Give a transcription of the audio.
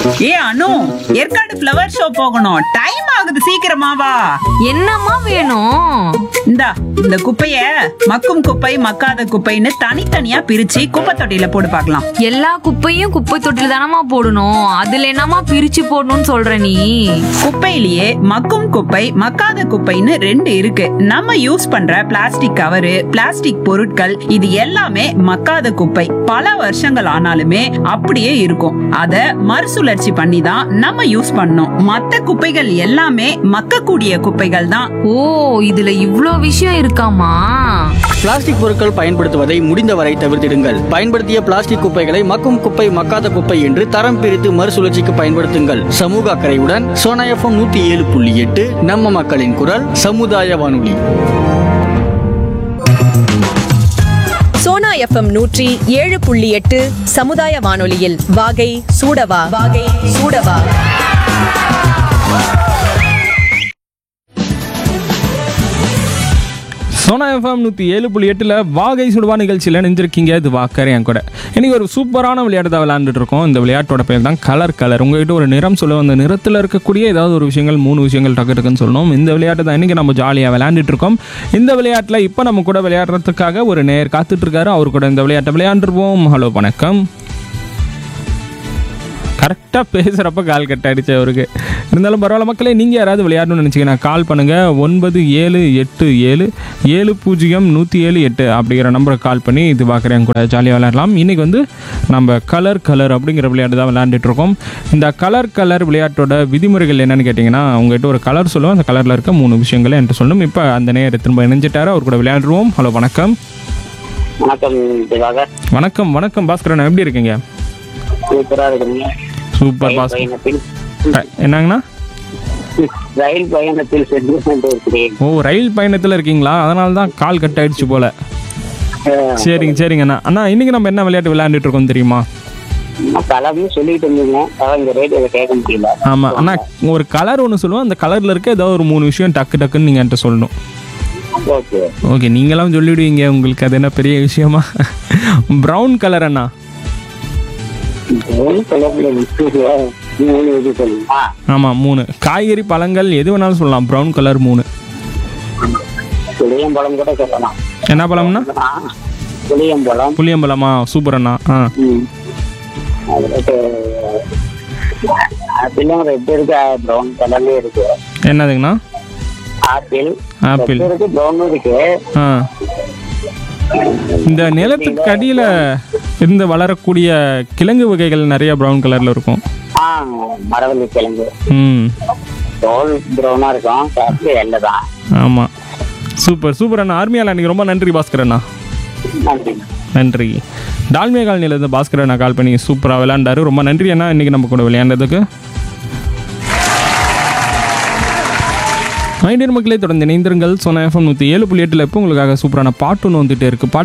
ஏ Anu Yercaud flower show போகணும் time ஆகுது சீக்கிரமா வா என்னம்மா வேணும் இந்தா இந்த குப்பைய மக்கும் குப்பை மக்காத குப்பைன்னு தனித்தனியா பிரிச்சு குப்பை தொட்டியில போட்டு பார்க்கலாம் எல்லா குப்பையும் குப்பை தொட்டில தானம்மா போடணும் அதுல என்னம்மா பிரிச்சு போடணும்னு சொல்ற நீ குப்பையிலேயே மக்கும் குப்பை மக்காத குப்பைன்னு ரெண்டு இருக்கு நம்ம யூஸ் பண்ற பிளாஸ்டிக் கவரு பிளாஸ்டிக் பொருட்கள் இது எல்லாமே மக்காத குப்பை பல வருஷங்கள் ஆனாலுமே அப்படியே இருக்கும் அத மறுசுழற்சி பண்ணி தான் நம்ம யூஸ் பண்ணணும் மத்த குப்பைகள் எல்லாமே மக்கக்கூடிய குப்பைகள் தான் ஓ இதுல இவ்ளோ விஷயம் இருக்காமா பிளாஸ்டிக் பொருட்கள் பயன்படுத்துவதை முடிந்தவரை தவிர்த்திடுங்கள் பயன்படுத்திய பிளாஸ்டிக் குப்பைகளை மக்கும் குப்பை மக்காத குப்பை என்று தரம் பிரித்து மறுசுழற்சிக்கு பயன்படுத்துங்கள் சமூக அக்கறையுடன் சோனா எஃப்எம் நூத்தி ஏழு புள்ளி எட்டு நம்ம மக்களின் குரல் சமுதாய வானொலி சோனா எஃப்எம் நூற்றி ஏழு புள்ளி எட்டு சமுதாய வானொலியில் வாகை சூடவா வாகை சூடவா சோனா எஃப்எம் நூற்றி ஏழு புள்ளி எட்டில் வாகை சுடுவா நிகழ்ச்சியில் நினைஞ்சிருக்கீங்க இது வாக்கர் என் கூட இன்னைக்கு ஒரு சூப்பரான விளையாட்டு தான் விளையாண்டுட்டு இருக்கோம் இந்த விளையாட்டோட பேர் தான் கலர் கலர் உங்ககிட்ட ஒரு நிறம் சொல்லுவோம் அந்த நிறத்தில் இருக்கக்கூடிய ஏதாவது ஒரு விஷயங்கள் மூணு விஷயங்கள் டக்கு டக்குன்னு சொல்லணும் இந்த விளையாட்டு தான் இன்றைக்கி நம்ம ஜாலியாக விளையாண்டுட்டு இருக்கோம் இந்த விளையாட்டில் இப்போ நம்ம கூட விளையாடுறதுக்காக ஒரு நேர் காத்துட்டு இருக்காரு அவர் கூட இந்த விளையாட்டை விளையாண்டுருவோம் ஹலோ வணக்கம் கரெக்டாக பேசுகிறப்ப கால் கட் ஆயிடுச்சு அவருக்கு இருந்தாலும் பரவாயில்ல மக்களே நீங்கள் யாராவது விளையாடணும்னு நினச்சிங்கன்னா கால் பண்ணுங்கள் ஒன்பது ஏழு எட்டு ஏழு ஏழு பூஜ்ஜியம் நூற்றி ஏழு எட்டு அப்படிங்கிற நம்பருக்கு கால் பண்ணி இது பார்க்குறேன் கூட ஜாலியாக விளையாடலாம் இன்றைக்கி வந்து நம்ம கலர் கலர் அப்படிங்கிற விளையாட்டு தான் விளையாண்டுட்டு இருக்கோம் இந்த கலர் கலர் விளையாட்டோட விதிமுறைகள் என்னன்னு கேட்டிங்கன்னா உங்ககிட்ட ஒரு கலர் சொல்லுவோம் அந்த கலரில் இருக்க மூணு விஷயங்களை என்கிட்ட சொல்லணும் இப்போ அந்த நேர திரும்ப இணைஞ்சிட்டாரு அவர் கூட விளையாடுவோம் ஹலோ வணக்கம் வணக்கம் திவாகர் வணக்கம் வணக்கம் பாஸ்கரன் எப்படி இருக்கீங்க சூப்பரா இருக்குங்க சூப்பர் ரயில் பாஸ் பயணத்தில் என்னங்கண்ணா ரயில் பயணத்தில் சென்று கொண்டு இருக்கிறேன் ஓ ரயில் பயணத்தில் இருக்கீங்களா அதனால தான் கால் கட் ஆயிடுச்சு போல அஹ், சரிங்க சரிங்க அண்ணா அண்ணா இன்னைக்கு நம்ம என்ன விளையாட்டு விளையாண்டுட்டு இருக்கோம் தெரியுமா நான் கலர்னு சொல்லிட்டு இருந்தீங்க அதான் இந்த ரேடியோல கேட்க முடியல ஆமாம் அண்ணா ஒரு கலர் ஒன்று சொல்லுவோம் அந்த கலரில் இருக்க ஏதோ ஒரு மூணு விஷயம் டக்கு டக்குன்னு நீங்கள் என்கிட்ட சொல்லணும் ஓகே ஓகே நீங்களாம் சொல்லிவிடுவீங்க உங்களுக்கு அது என்ன பெரிய விஷயமா ப்ரௌன் கலர் அண்ணா மூணு கலர்ல விட்டுருக்கியா? மூணு இது சொல்லுமா ஆமாம் மூணு காய்கறி பழங்கள் எது வேணாலும் சொல்லலாம் ப்ரௌன் கலர் மூணு புளியம்பழம் கூட சொல்லலாம் என்ன பழம்னா ஆ, புளியம்பழம் புளியம்பழமா சூப்பர் அண்ணா ஆ ம். அதுக்கு ஆப்பிளும் ரெட் இருக்கு ப்ரௌன் கலர்லயும் இருக்கு என்னதுங்கண்ணா ஆப்பிள் ஆப்பிள் red இருக்கு ப்ரௌனும் இருக்கு ஆ இந்த நிலத்துக்கு அடியில் இருந்து வளரக்கூடிய கிழங்கு வகைகள் நிறைய ப்ரௌன் கலரில் இருக்கும் ஆ மரவள்ளி கிழங்கு ம் தோல் ப்ரௌனா இருக்கும் சாப்பிட்டு வெள்ளை தான் ஆமாம் சூப்பர் சூப்பர் அண்ணா ஆர்மியால் அன்றைக்கி ரொம்ப நன்றி பாஸ்கர் அண்ணா நன்றி நன்றி டால்மியா காலனிலேருந்து பாஸ்கர் அண்ணா கால் பண்ணி சூப்பராக விளையாண்டாரு ரொம்ப நன்றி அண்ணா இன்றைக்கி நம்ம கூட விளையாண்டதுக்கு மைண்டியர் மக்களே தொடர்ந்து இணைந்திருங்கள் சொன்ன எஃப்எம் நூற்றி ஏழு புள்ளி எட்டில் இப்போ உங்களுக்காக சூப்பரான பாட்டு ஒன்று வந்துட்டே இருக்குது பாட்டு